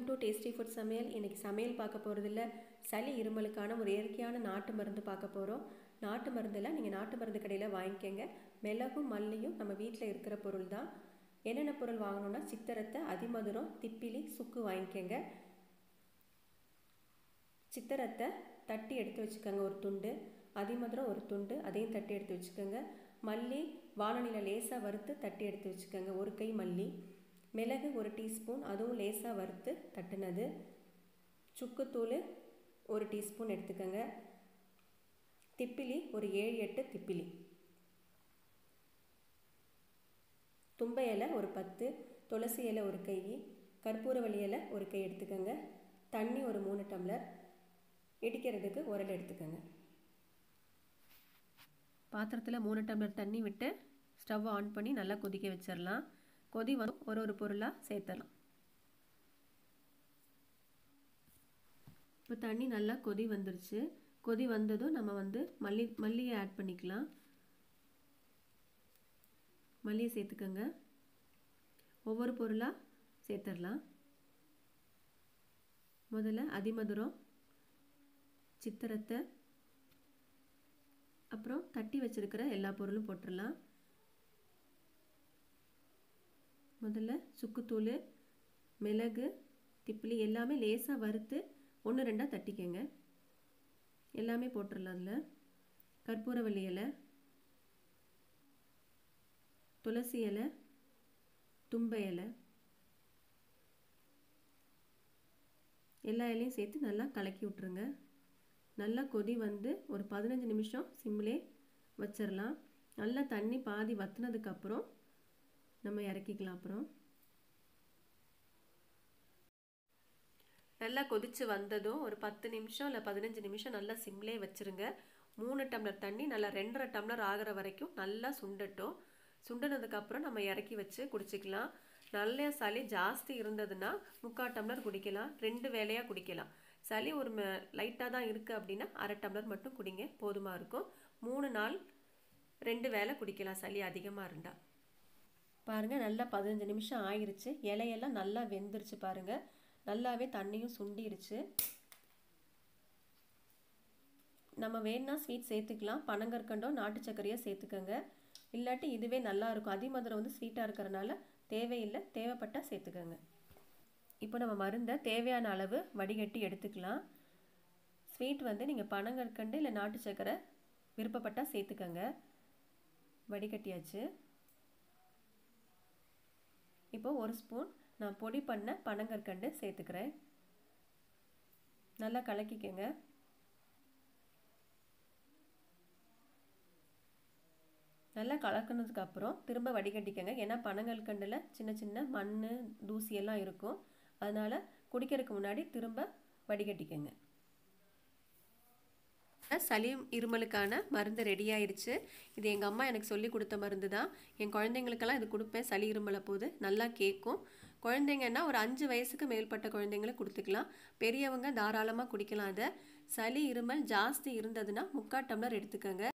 welcome to tasty food சமையல் இன்றைக்கி சமையல் பார்க்க போகிறதில்ல சளி இருமலுக்கான ஒரு இயற்கையான நாட்டு மருந்து பார்க்க போகிறோம் நாட்டு மருந்தில் நீங்கள் நாட்டு மருந்து கடையில் வாங்கிக்கோங்க மிளகும் மல்லியும் நம்ம வீட்டில் இருக்கிற பொருள் தான் என்னென்ன பொருள் வாங்கணுன்னா சித்திரத்தை அதிமதுரம் திப்பிலி சுக்கு வாங்கிக்கோங்க சித்திரத்தை தட்டி எடுத்து வச்சுக்கோங்க ஒரு துண்டு அதிமதுரம் ஒரு துண்டு அதையும் தட்டி எடுத்து வச்சுக்கோங்க மல்லி வானலியில் லேசாக வறுத்து தட்டி எடுத்து வச்சுக்கோங்க ஒரு கை மல்லி மிளகு ஒரு டீஸ்பூன் அதுவும் லேசாக வறுத்து தட்டுனது சுக்குத்தூள் ஒரு டீஸ்பூன் எடுத்துக்கோங்க திப்பிலி ஒரு ஏழு எட்டு திப்பிலி தும்பை இலை ஒரு பத்து துளசி இலை ஒரு கை கற்பூரவள்ளி இலை ஒரு கை எடுத்துக்கோங்க தண்ணி ஒரு மூணு டம்ளர் இடிக்கிறதுக்கு உரல் எடுத்துக்கோங்க பாத்திரத்தில் மூணு டம்ளர் தண்ணி விட்டு ஸ்டவ் ஆன் பண்ணி நல்லா கொதிக்க வச்சிடலாம் கொதி வந்து ஒரு ஒரு பொருளாக சேர்த்துடலாம் இப்போ தண்ணி நல்லா கொதி வந்துருச்சு கொதி வந்ததும் நம்ம வந்து மல்லி மல்லியை ஆட் பண்ணிக்கலாம் மல்லியை சேர்த்துக்கோங்க ஒவ்வொரு பொருளாக சேர்த்துடலாம் முதல்ல அதிமதுரம் சித்திரத்தை அப்புறம் தட்டி வச்சிருக்கிற எல்லா பொருளும் போட்டுடலாம் முதல்ல சுக்குத்தூள் மிளகு திப்பிலி எல்லாமே லேசாக வறுத்து ஒன்று ரெண்டாக தட்டிக்கங்க எல்லாமே போட்டுடலாம் அதில் கற்பூரவள்ளி இலை துளசி இலை தும்பை இலை எல்லா இலையும் சேர்த்து நல்லா கலக்கி விட்ருங்க நல்லா கொதி வந்து ஒரு பதினஞ்சு நிமிஷம் சிம்லே வச்சிடலாம் நல்லா தண்ணி பாதி வத்துனதுக்கப்புறம் நம்ம இறக்கிக்கலாம் அப்புறம் நல்லா கொதித்து வந்ததும் ஒரு பத்து நிமிஷம் இல்லை பதினஞ்சு நிமிஷம் நல்லா சிம்லே வச்சுருங்க மூணு டம்ளர் தண்ணி நல்லா ரெண்டரை டம்ளர் ஆகிற வரைக்கும் நல்லா சுண்டட்டும் சுண்டினதுக்கப்புறம் நம்ம இறக்கி வச்சு குடிச்சிக்கலாம் நல்ல சளி ஜாஸ்தி இருந்ததுன்னா முக்கால் டம்ளர் குடிக்கலாம் ரெண்டு வேலையாக குடிக்கலாம் சளி ஒரு லைட்டாக தான் இருக்குது அப்படின்னா அரை டம்ளர் மட்டும் குடிங்க போதுமாக இருக்கும் மூணு நாள் ரெண்டு வேலை குடிக்கலாம் சளி அதிகமாக இருந்தால் பாருங்கள் நல்லா பதினஞ்சு நிமிஷம் ஆயிடுச்சு இலையெல்லாம் நல்லா வெந்துருச்சு பாருங்கள் நல்லாவே தண்ணியும் சுண்டிருச்சு நம்ம வேணா ஸ்வீட் சேர்த்துக்கலாம் பனங்கற்கண்டோ நாட்டு சர்க்கரையோ சேர்த்துக்கோங்க இல்லாட்டி இதுவே நல்லா இருக்கும் அதிமதுரம் வந்து ஸ்வீட்டாக இருக்கிறனால தேவையில்லை தேவைப்பட்டால் சேர்த்துக்கோங்க இப்போ நம்ம மருந்தை தேவையான அளவு வடிகட்டி எடுத்துக்கலாம் ஸ்வீட் வந்து நீங்கள் பனங்கற்கண்டு இல்லை நாட்டு சர்க்கரை விருப்பப்பட்டால் சேர்த்துக்கோங்க வடிகட்டியாச்சு இப்போ ஒரு ஸ்பூன் நான் பொடி பண்ண பனங்கற்கண்டு சேர்த்துக்கிறேன் நல்லா கலக்கிக்கங்க நல்லா கலக்கினதுக்கு அப்புறம் திரும்ப வடிகட்டிக்கங்க ஏன்னா பனங்கற்கண்டில் சின்ன சின்ன மண் தூசியெல்லாம் இருக்கும் அதனால் குடிக்கிறதுக்கு முன்னாடி திரும்ப வடிகட்டிக்கங்க சளி இருமலுக்கான மருந்து ரெடி ஆயிடுச்சு இது எங்கள் அம்மா எனக்கு சொல்லி கொடுத்த மருந்து தான் என் குழந்தைங்களுக்கெல்லாம் இது கொடுப்பேன் சளி இருமலை போது நல்லா கேட்கும் குழந்தைங்கன்னா ஒரு அஞ்சு வயசுக்கு மேற்பட்ட குழந்தைங்களுக்கு கொடுத்துக்கலாம் பெரியவங்க தாராளமாக குடிக்கலாம் அதை சளி இருமல் ஜாஸ்தி இருந்ததுன்னா முக்கால் டம்ளர் எடுத்துக்கோங்க